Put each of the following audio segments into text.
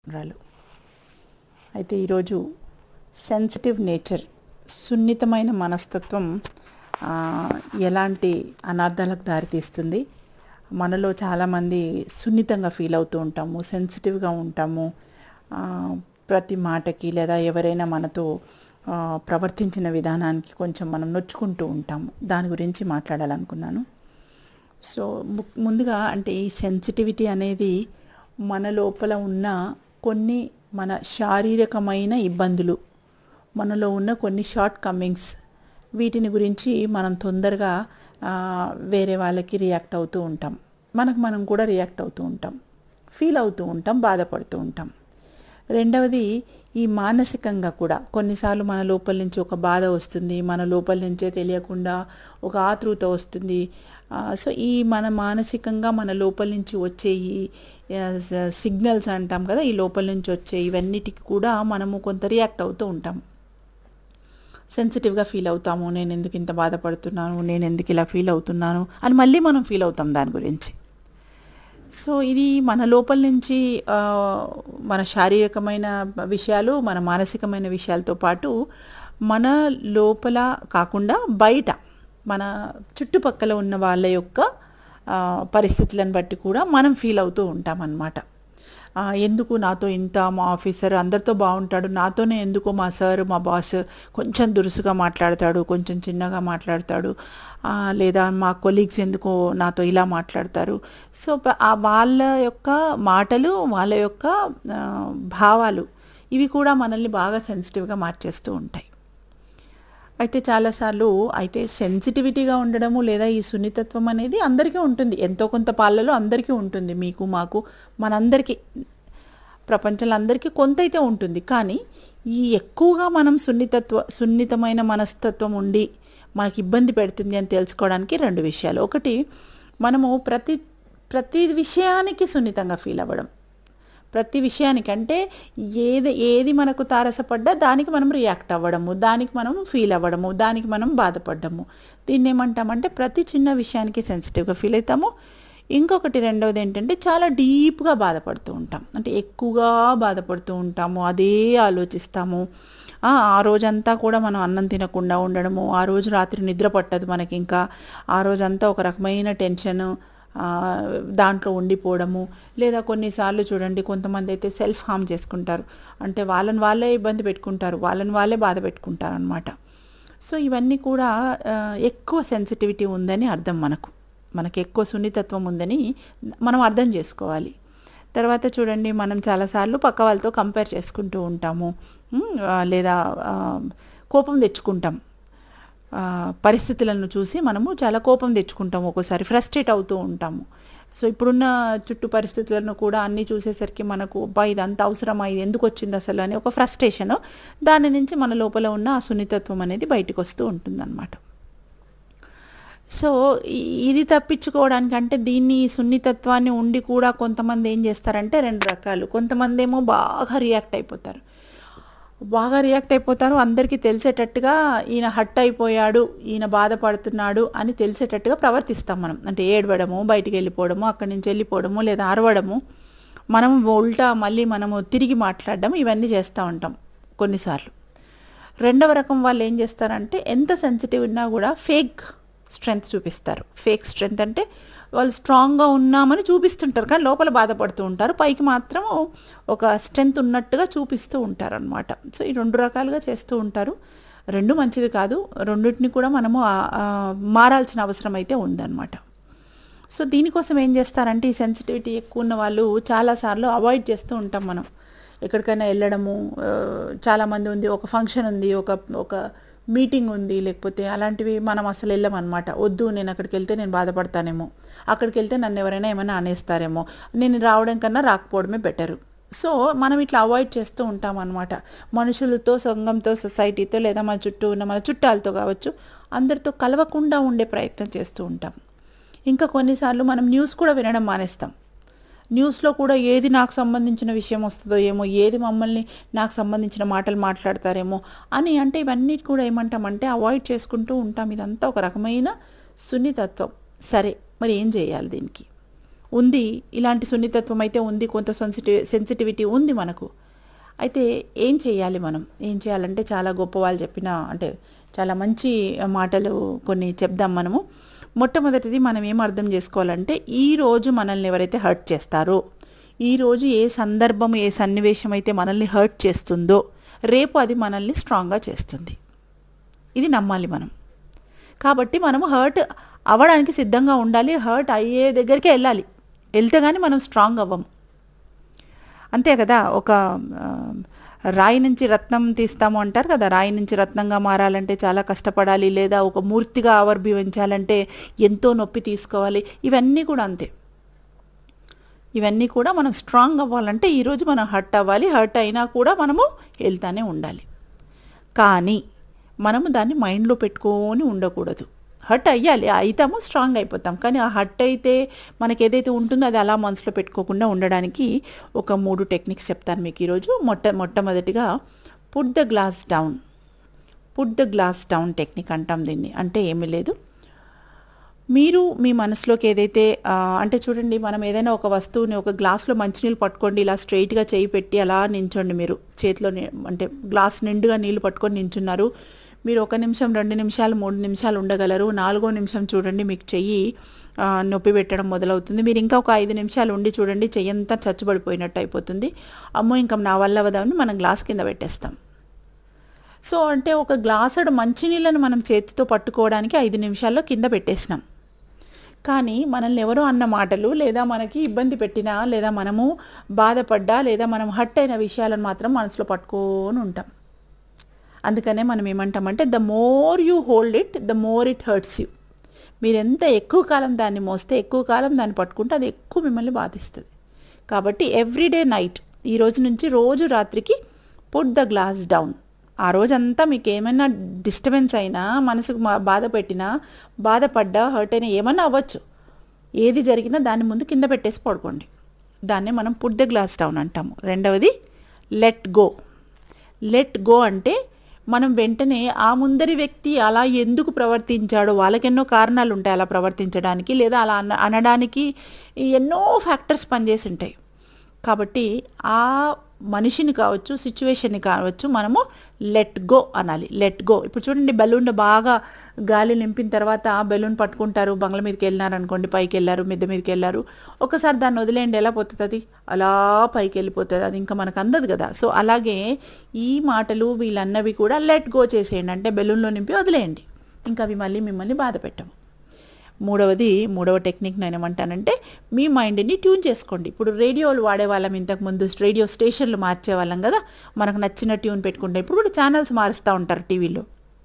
రాలు అయితే ఈరోజు సెన్సిటివ్ నేచర్ సున్నితమైన మనస్తత్వం ఆ, ఎలాంటి అనర్థాలకు దారితీస్తుంది మనలో చాలామంది సున్నితంగా ఫీల్ అవుతూ ఉంటాము సెన్సిటివ్గా ఉంటాము ఆ, ప్రతి మాటకి లేదా ఎవరైనా మనతో ఆ, ప్రవర్తించిన విధానానికి కొంచెం మనం నొచ్చుకుంటూ ఉంటాము దాని గురించి మాట్లాడాలనుకున్నాను సో ము- ముందుగా అంటే ఈ సెన్సిటివిటీ అనేది మన లోపల ఉన్న కొన్ని మన శారీరకమైన ఇబ్బందులు మనలో ఉన్న కొన్ని షార్ట్ కమ్మింగ్స్ వీటిని గురించి మనం తొందరగా ఆ, వేరే వాళ్ళకి రియాక్ట్ అవుతూ ఉంటాం మనకు మనం కూడా రియాక్ట్ అవుతూ ఉంటాం ఫీల్ అవుతూ ఉంటాం బాధపడుతూ ఉంటాం రెండవది ఈ మానసికంగా కూడా కొన్నిసార్లు మన లోపల నుంచి ఒక బాధ వస్తుంది మన లోపల నుంచే తెలియకుండా ఒక ఆతృత వస్తుంది ఆ, సో ఈ మన మానసికంగా మన లోపల నుంచి వచ్చే ఈ ఆ, స- సిగ్నల్స్ అంటాం కదా ఈ లోపల నుంచి వచ్చే ఇవన్నిటికి కూడా మనము కొంత రియాక్ట్ అవుతూ ఉంటాం సెన్సిటివ్గా ఫీల్ అవుతాము నేను ఎందుకు ఇంత బాధపడుతున్నాను నేను ఎందుకు ఇలా ఫీల్ అవుతున్నాను అని మళ్ళీ మనం ఫీల్ అవుతాం దాని గురించి సో ఇది మన లోపల నుంచి ఆ, మన శారీరకమైన విషయాలు మన మానసికమైన విషయాలతో పాటు మన లోపల కాకుండా బయట మన చుట్టుపక్కల ఉన్న వాళ్ళ యొక్క ఆ, పరిస్థితులను బట్టి కూడా మనం ఫీల్ అవుతూ ఉంటాం అన్నమాట ఆ, ఎందుకు నాతో ఇంత మా ఆఫీసర్ అందరితో బాగుంటాడు నాతోనే ఎందుకు మా సార్ మా బాస్ కొంచెం దురుసుగా మాట్లాడతాడు కొంచెం చిన్నగా మాట్లాడతాడు ఆ, లేదా మా కొలీగ్స్ ఎందుకు నాతో ఇలా మాట్లాడతారు సో ప- ఆ వాళ్ళ యొక్క మాటలు వాళ్ళ యొక్క ఆ, భావాలు ఇవి కూడా మనల్ని బాగా సెన్సిటివ్గా మార్చేస్తూ ఉంటాయి అయితే చాలాసార్లు అయితే సెన్సిటివిటీగా ఉండడము లేదా ఈ సున్నితత్వం అనేది అందరికీ ఉంటుంది ఎంతో కొంత పాలలో అందరికీ ఉంటుంది మీకు మాకు మనందరికీ ప్రపంచంలో అందరికీ కొంత అయితే ఉంటుంది కానీ ఈ ఎక్కువగా మనం సున్నితత్వ సున్నితమైన మనస్తత్వం ఉండి మనకి ఇబ్బంది పెడుతుంది అని తెలుసుకోవడానికి రెండు విషయాలు ఒకటి మనము ప్రతి ప్రతి విషయానికి సున్నితంగా ఫీల్ అవ్వడం ప్రతి విషయానికి అంటే ఏది ఏది మనకు తారసపడ్డా దానికి మనం రియాక్ట్ అవ్వడము దానికి మనం ఫీల్ అవ్వడము దానికి మనం బాధపడ్డము దీన్ని ఏమంటామంటే ప్రతి చిన్న విషయానికి సెన్సిటివ్గా ఫీల్ అవుతాము ఇంకొకటి రెండవది ఏంటంటే చాలా డీప్గా బాధపడుతూ ఉంటాం అంటే ఎక్కువగా బాధపడుతూ ఉంటాము అదే ఆలోచిస్తాము ఆ ఆ రోజంతా కూడా మనం అన్నం తినకుండా ఉండడము ఆ రోజు రాత్రి నిద్ర పట్టదు మనకి ఇంకా ఆ రోజంతా ఒక రకమైన టెన్షన్ ఆ, దాంట్లో ఉండిపోవడము లేదా కొన్నిసార్లు చూడండి కొంతమంది అయితే సెల్ఫ్ హార్మ్ చేసుకుంటారు అంటే వాళ్ళని వాళ్ళే ఇబ్బంది పెట్టుకుంటారు వాళ్ళని వాళ్ళే బాధ పెట్టుకుంటారు అనమాట సో ఇవన్నీ కూడా ఆ, ఎక్కువ సెన్సిటివిటీ ఉందని అర్థం మనకు మనకి ఎక్కువ సున్నితత్వం ఉందని మనం అర్థం చేసుకోవాలి తర్వాత చూడండి మనం చాలాసార్లు పక్క వాళ్ళతో కంపేర్ చేసుకుంటూ ఉంటాము ఉమ్, ఆ, లేదా ఆ, కోపం తెచ్చుకుంటాం ఆ, పరిస్థితులను చూసి మనము చాలా కోపం తెచ్చుకుంటాము ఒక్కోసారి ఫ్రస్ట్రేట్ అవుతూ ఉంటాము సో ఇప్పుడున్న చుట్టూ పరిస్థితులను కూడా అన్నీ చూసేసరికి మనకు అబ్బా ఇదంతా అవసరమా ఇది ఎందుకు వచ్చింది అసలు అని ఒక ఫ్రస్ట్రేషన్ దాని నుంచి మన లోపల ఉన్న ఆ సున్నితత్వం అనేది బయటకు వస్తూ ఉంటుందన్నమాట సో ఈ- ఇది తప్పించుకోవడానికి అంటే దీన్ని ఈ సున్నితత్వాన్ని ఉండి కూడా కొంతమంది ఏం చేస్తారంటే రెండు రకాలు కొంతమంది ఏమో బాగా రియాక్ట్ అయిపోతారు బాగా రియాక్ట్ అయిపోతారు అందరికీ తెలిసేటట్టుగా ఈయన హట్ అయిపోయాడు ఈయన బాధపడుతున్నాడు అని తెలిసేటట్టుగా ప్రవర్తిస్తాం మనం అంటే ఏడవడము బయటికి వెళ్ళిపోవడము అక్కడి నుంచి వెళ్ళిపోవడము లేదా అరవడము మనం ఉల్టా మళ్ళీ మనము తిరిగి మాట్లాడడం ఇవన్నీ చేస్తూ ఉంటాం కొన్నిసార్లు రెండవ రకం వాళ్ళు ఏం చేస్తారంటే ఎంత సెన్సిటివ్ ఉన్నా కూడా ఫేక్ స్ట్రెంగ్త్ చూపిస్తారు ఫేక్ స్ట్రెంగ్త్ అంటే వాళ్ళు స్ట్రాంగ్గా ఉన్నామని చూపిస్తుంటారు కానీ లోపల బాధపడుతూ ఉంటారు పైకి మాత్రం ఒక స్ట్రెంగ్త్ ఉన్నట్టుగా చూపిస్తూ ఉంటారు అనమాట సో ఈ రెండు రకాలుగా చేస్తూ ఉంటారు రెండు మంచిది కాదు రెండింటిని కూడా మనము ఆ, ఆ, మారాల్సిన అవసరం అయితే ఉందన్నమాట సో దీనికోసం ఏం చేస్తారంటే ఈ సెన్సిటివిటీ ఎక్కువ ఉన్న వాళ్ళు చాలాసార్లు అవాయిడ్ చేస్తూ ఉంటాం మనం ఎక్కడికైనా వెళ్ళడము ఆ, చాలామంది ఉంది ఒక ఫంక్షన్ ఉంది ఒక ఒక మీటింగ్ ఉంది లేకపోతే అలాంటివి మనం అసలు వెళ్ళమన్నమాట వద్దు నేను అక్కడికి వెళ్తే నేను బాధపడతానేమో అక్కడికి వెళ్తే నన్ను ఎవరైనా ఏమైనా అనేస్తారేమో నేను రావడం కన్నా రాకపోవడమే బెటరు సో మనం ఇట్లా అవాయిడ్ చేస్తూ ఉంటాం అనమాట మనుషులతో సంఘంతో సొసైటీతో లేదా మన చుట్టూ ఉన్న మన చుట్టాలతో కావచ్చు అందరితో కలవకుండా ఉండే ప్రయత్నం చేస్తూ ఉంటాం ఇంకా కొన్నిసార్లు మనం న్యూస్ కూడా వినడం మానేస్తాం న్యూస్లో కూడా ఏది నాకు సంబంధించిన విషయం వస్తుందో ఏమో ఏది మమ్మల్ని నాకు సంబంధించిన మాటలు మాట్లాడతారేమో అని అంటే ఇవన్నీ కూడా ఏమంటామంటే అవాయిడ్ చేసుకుంటూ ఉంటాం ఇదంతా ఒక రకమైన సున్నితత్వం సరే మరి ఏం చేయాలి దీనికి ఉంది ఇలాంటి సున్నితత్వం అయితే ఉంది కొంత సెన్సిటివ్ సెన్సిటివిటీ ఉంది మనకు అయితే ఏం చేయాలి మనం ఏం చేయాలంటే చాలా గొప్ప వాళ్ళు చెప్పిన అంటే చాలా మంచి మాటలు కొన్ని చెప్దాం మనము మొట్టమొదటిది మనం ఏం అర్థం చేసుకోవాలంటే ఈ రోజు మనల్ని ఎవరైతే హర్ట్ చేస్తారో ఈ రోజు ఏ సందర్భం ఏ సన్నివేశం అయితే మనల్ని హర్ట్ చేస్తుందో రేపు అది మనల్ని స్ట్రాంగ్గా చేస్తుంది ఇది నమ్మాలి మనం కాబట్టి మనము హర్ట్ అవ్వడానికి సిద్ధంగా ఉండాలి హర్ట్ అయ్యే దగ్గరికి వెళ్ళాలి వెళ్తే కానీ మనం స్ట్రాంగ్ అవ్వము అంతే కదా ఒక ఆ, రాయి నుంచి రత్నం తీస్తాము అంటారు కదా రాయి నుంచి రత్నంగా మారాలంటే చాలా కష్టపడాలి లేదా ఒక మూర్తిగా ఆవర్భివించాలంటే ఎంతో నొప్పి తీసుకోవాలి ఇవన్నీ కూడా అంతే ఇవన్నీ కూడా మనం స్ట్రాంగ్ అవ్వాలంటే ఈరోజు మనం హర్ట్ అవ్వాలి హర్ట్ అయినా కూడా మనము వెళ్తానే ఉండాలి కానీ మనము దాన్ని మైండ్లో పెట్టుకొని ఉండకూడదు హర్ట్ అయ్యాలి అయితాము స్ట్రాంగ్ అయిపోతాం కానీ ఆ హర్ట్ అయితే మనకి ఏదైతే ఉంటుందో అది అలా మనసులో పెట్టుకోకుండా ఉండడానికి ఒక మూడు టెక్నిక్స్ చెప్తాను మీకు ఈరోజు మొట్ట మొట్టమొదటిగా put the glass down put the glass down technique అంటాం దీన్ని అంటే ఏమీ లేదు మీరు మీ మనసులోకి ఏదైతే ఆ, అంటే చూడండి మనం ఏదైనా ఒక వస్తువుని ఒక గ్లాస్లో మంచినీళ్ళు పట్టుకోండి ఇలా స్ట్రైట్గా చేయి పెట్టి అలా నించోండి మీరు చేతిలో ని- అంటే గ్లాస్ నిండుగా నీళ్లు పట్టుకొని నించున్నారు మీరు ఒక నిమిషం రెండు నిమిషాలు మూడు నిమిషాలు ఉండగలరు నాలుగో నిమిషం చూడండి మీకు చెయ్యి ఆ, నొప్పి పెట్టడం మొదలవుతుంది మీరు ఇంకా ఒక ఐదు నిమిషాలు ఉండి చూడండి చెయ్యి అంతా చచ్చుబడిపోయినట్టు అయిపోతుంది అమ్మో ఇంకా నా వల్ల అవదామని మనం గ్లాస్ కింద పెట్టేస్తాం సో అంటే ఒక గ్లాసుడు మంచినీళ్ళను మనం చేతితో పట్టుకోవడానికి ఐదు నిమిషాల్లో కింద పెట్టేసినాం కానీ మనల్ని ఎవరో అన్న మాటలు లేదా మనకి ఇబ్బంది పెట్టినా లేదా మనము బాధపడ్డా లేదా మనం హట్ అయిన విషయాలను మాత్రం మనసులో పట్టుకొని ఉంటాం అందుకనే మనం ఏమంటామంటే the more you hold it the more it hurts you మీరు ఎంత ఎక్కువ కాలం దాన్ని మోస్తే ఎక్కువ కాలం దాన్ని పట్టుకుంటే అది ఎక్కువ మిమ్మల్ని బాధిస్తుంది కాబట్టి ఎవ్రీడే నైట్ ఈ రోజు నుంచి రోజు రాత్రికి పుట్ ద గ్లాస్ డౌన్ ఆ రోజంతా మీకు ఏమైనా డిస్టర్బెన్స్ అయినా మనసుకు మా- బాధ పెట్టినా బాధపడ్డా హర్ట్ అయినా ఏమన్నా అవ్వచ్చు ఏది జరిగినా దాన్ని ముందు కింద పెట్టేసి పడుకోండి దాన్నే మనం పుట్ ద గ్లాస్ డౌన్ అంటాము రెండవది లెట్ గో లెట్ గో అంటే మనం వెంటనే ఆ ముందరి వ్యక్తి అలా ఎందుకు ప్రవర్తించాడో వాళ్ళకెన్నో కారణాలు ఉంటాయి అలా ప్రవర్తించడానికి లేదా అలా అన అనడానికి ఎన్నో ఫ్యాక్టర్స్ పనిచేసి ఉంటాయి కాబట్టి ఆ మనిషిని కావచ్చు సిచ్యువేషన్ని కావచ్చు మనము లెట్ గో అనాలి లెట్ గో ఇప్పుడు చూడండి బెలూన్ బాగా గాలి నింపిన తర్వాత ఆ బెలూన్ పట్టుకుంటారు బంగ్ల మీదకి వెళ్ళినారు అనుకోండి పైకి వెళ్ళారు మిద్దె మీదకి వెళ్ళారు ఒకసారి దాన్ని వదిలేయండి ఎలా పోతుంది అది అలా పైకి వెళ్ళిపోతుంది అది ఇంకా మనకు అందదు కదా సో అలాగే ఈ మాటలు వీళ్ళన్నవి కూడా లెట్ గో చేసేయండి అంటే బెలూన్లో నింపి వదిలేయండి ఇంకా అవి మళ్ళీ మిమ్మల్ని బాధ పెట్టవు మూడవది మూడవ టెక్నిక్ నేను ఏమంటానంటే మీ మైండ్ని ట్యూన్ చేసుకోండి ఇప్పుడు రేడియోలు వాడేవాళ్ళం ఇంతకుముందు రేడియో స్టేషన్లు మార్చేవాళ్ళం కదా మనకు నచ్చిన ట్యూన్ పెట్టుకుంటే ఇప్పుడు కూడా ఛానల్స్ మారుస్తూ ఉంటారు టీవీలో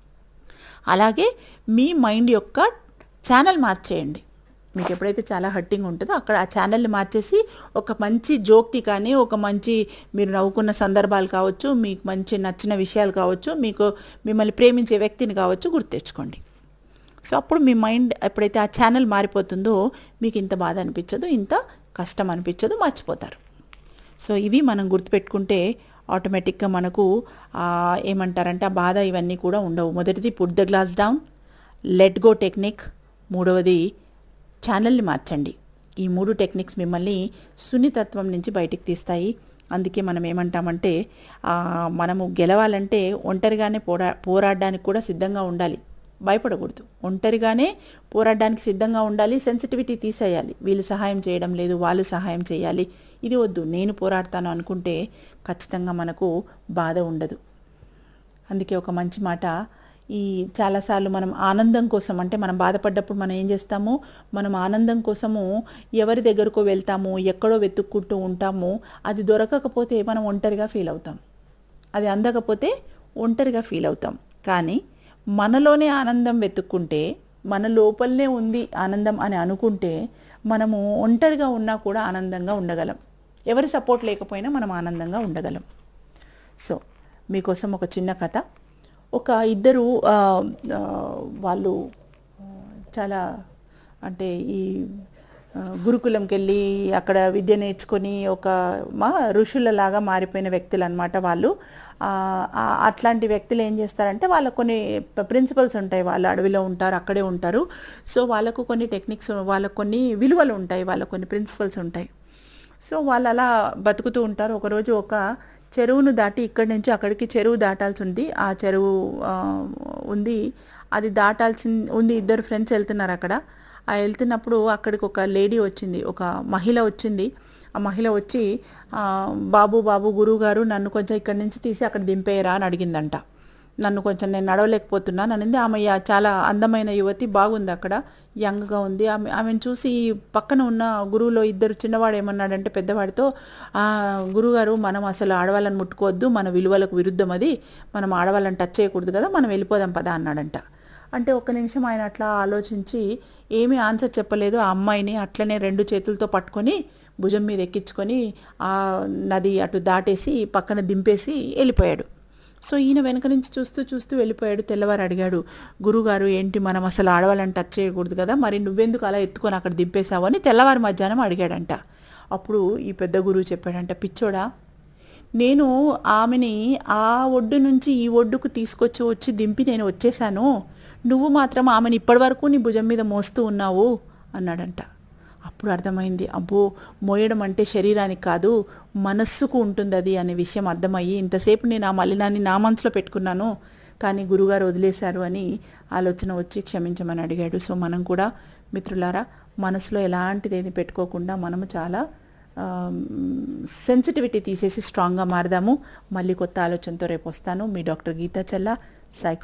అలాగే మీ మైండ్ యొక్క ఛానల్ మార్చేయండి మీకు ఎప్పుడైతే చాలా హట్టింగ్ ఉంటుందో అక్కడ ఆ ఛానల్ని మార్చేసి ఒక మంచి జోక్ని కానీ ఒక మంచి మీరు నవ్వుకున్న సందర్భాలు కావచ్చు మీకు మంచి నచ్చిన విషయాలు కావచ్చు మీకు మిమ్మల్ని ప్రేమించే వ్యక్తిని కావచ్చు గుర్తు తెచ్చుకోండి సో అప్పుడు మీ మైండ్ ఎప్పుడైతే ఆ ఛానల్ మారిపోతుందో మీకు ఇంత బాధ అనిపించదు ఇంత కష్టం అనిపించదు మర్చిపోతారు సో ఇవి మనం గుర్తుపెట్టుకుంటే ఆటోమేటిక్గా మనకు ఆ, ఏమంటారంటే ఆ బాధ ఇవన్నీ కూడా ఉండవు మొదటిది put the glass down let go technique మూడవది ఛానల్ని మార్చండి ఈ మూడు టెక్నిక్స్ మిమ్మల్ని సున్నితత్వం నుంచి బయటికి తీస్తాయి అందుకే మనం ఏమంటామంటే ఆ, మనము గెలవాలంటే ఒంటరిగానే పోరా పోరాడడానికి కూడా సిద్ధంగా ఉండాలి భయపడకూడదు ఒంటరిగానే పోరాడడానికి సిద్ధంగా ఉండాలి సెన్సిటివిటీ తీసేయాలి వీళ్ళు సహాయం చేయడం లేదు వాళ్ళు సహాయం చేయాలి ఇది వద్దు నేను పోరాడతాను అనుకుంటే ఖచ్చితంగా మనకు బాధ ఉండదు అందుకే ఒక మంచి మాట ఈ చాలాసార్లు మనం ఆనందం కోసం అంటే మనం బాధపడ్డప్పుడు మనం ఏం చేస్తాము మనం ఆనందం కోసము ఎవరి దగ్గరకో వెళ్తాము ఎక్కడో వెతుక్కుంటూ ఉంటాము అది దొరకకపోతే మనం ఒంటరిగా ఫీల్ అవుతాం అది అందకపోతే ఒంటరిగా ఫీల్ అవుతాం కానీ మనలోనే ఆనందం వెతుక్కుంటే మన లోపలనే ఉంది ఆనందం అని అనుకుంటే మనము ఒంటరిగా ఉన్నా కూడా ఆనందంగా ఉండగలం ఎవరి సపోర్ట్ లేకపోయినా మనం ఆనందంగా ఉండగలం సో మీకోసం ఒక చిన్న కథ ఒక ఇద్దరు ఆ, ఆ, వాళ్ళు ఆ, చాలా అంటే ఈ ఆ, గురుకులంకి వెళ్ళి అక్కడ విద్య నేర్చుకొని ఒక మా ఋషులలాగా మారిపోయిన వ్యక్తులు అనమాట వాళ్ళు ఆ, ఆ, అట్లాంటి వ్యక్తులు ఏం చేస్తారంటే వాళ్ళకు కొన్ని ప్రిన్సిపల్స్ ఉంటాయి వాళ్ళు అడవిలో ఉంటారు అక్కడే ఉంటారు సో వాళ్ళకు కొన్ని టెక్నిక్స్ వాళ్ళకు కొన్ని విలువలు ఉంటాయి వాళ్ళకు కొన్ని ప్రిన్సిపల్స్ ఉంటాయి సో వాళ్ళు అలా బతుకుతూ ఉంటారు ఒకరోజు ఒక చెరువును దాటి ఇక్కడి నుంచి అక్కడికి చెరువు దాటాల్సి ఉంది ఆ చెరువు ఆ, ఉంది అది దాటాల్సి ఉంది ఇద్దరు ఫ్రెండ్స్ వెళ్తున్నారు అక్కడ ఆ వెళ్తున్నప్పుడు అక్కడికి ఒక లేడీ వచ్చింది ఒక మహిళ వచ్చింది ఆ మహిళ వచ్చి ఆ, బాబు బాబు గురువు గారు నన్ను కొంచెం ఇక్కడి నుంచి తీసి అక్కడ దింపేయరా అని అడిగిందంట నన్ను కొంచెం నేను నడవలేకపోతున్నాను అనింది ఆమె యా- చాలా అందమైన యువతి బాగుంది అక్కడ యంగ్గా ఉంది ఆమె ఆమెను చూసి పక్కన ఉన్న గురువులో ఇద్దరు చిన్నవాడు ఏమన్నాడంటే పెద్దవాడితో "ఆ, గురుగారు మనం అసలు ఆడవాళ్ళని ముట్టుకోవద్దు మన విలువలకు విరుద్ధం అది మనం ఆడవాళ్ళని టచ్ చేయకూడదు కదా మనం వెళ్ళిపోదాం పదా అన్నాడంట అంటే ఒక్క నిమిషం ఆయన అట్లా ఆలోచించి ఏమీ ఆన్సర్ చెప్పలేదు ఆ అమ్మాయిని అట్లనే రెండు చేతులతో పట్టుకొని భుజం మీద ఎక్కించుకొని ఆ నది అటు దాటేసి పక్కన దింపేసి వెళ్ళిపోయాడు సో ఈయన వెనక నుంచి చూస్తూ చూస్తూ వెళ్ళిపోయాడు తెల్లవారు అడిగాడు గురుగారు ఏంటి మనం అసలు ఆడవాళ్ళని టచ్ చేయకూడదు కదా మరి నువ్వెందుకు అలా ఎత్తుకొని అక్కడ దింపేశావు అని తెల్లవారు మధ్యాహ్నం అడిగాడంట అప్పుడు ఈ పెద్ద గురువు చెప్పాడంట పిచ్చోడా నేను ఆమెని ఆ ఒడ్డు నుంచి ఈ ఒడ్డుకు తీసుకొచ్చి వచ్చి దింపి నేను వచ్చేసాను నువ్వు మాత్రం ఆమెను ఇప్పటివరకు నీ భుజం మీద మోస్తూ ఉన్నావు అన్నాడంట అప్పుడు అర్థమైంది అబ్బో మోయడం అంటే శరీరానికి కాదు మనస్సుకు ఉంటుంది అది అనే విషయం అర్థమయ్యి ఇంతసేపు నేను ఆ మలినాన్ని నా మనసులో పెట్టుకున్నాను కానీ గురుగారు వదిలేశారు అని ఆలోచన వచ్చి క్షమించమని అడిగాడు సో మనం కూడా మిత్రులారా మనసులో ఎలాంటిది ఏది పెట్టుకోకుండా మనము చాలా సెన్సిటివిటీ తీసేసి స్ట్రాంగ్గా మారదాము మళ్ళీ కొత్త ఆలోచనతో రేపు వస్తాను మీ డాక్టర్ గీతా చల్ల సైకో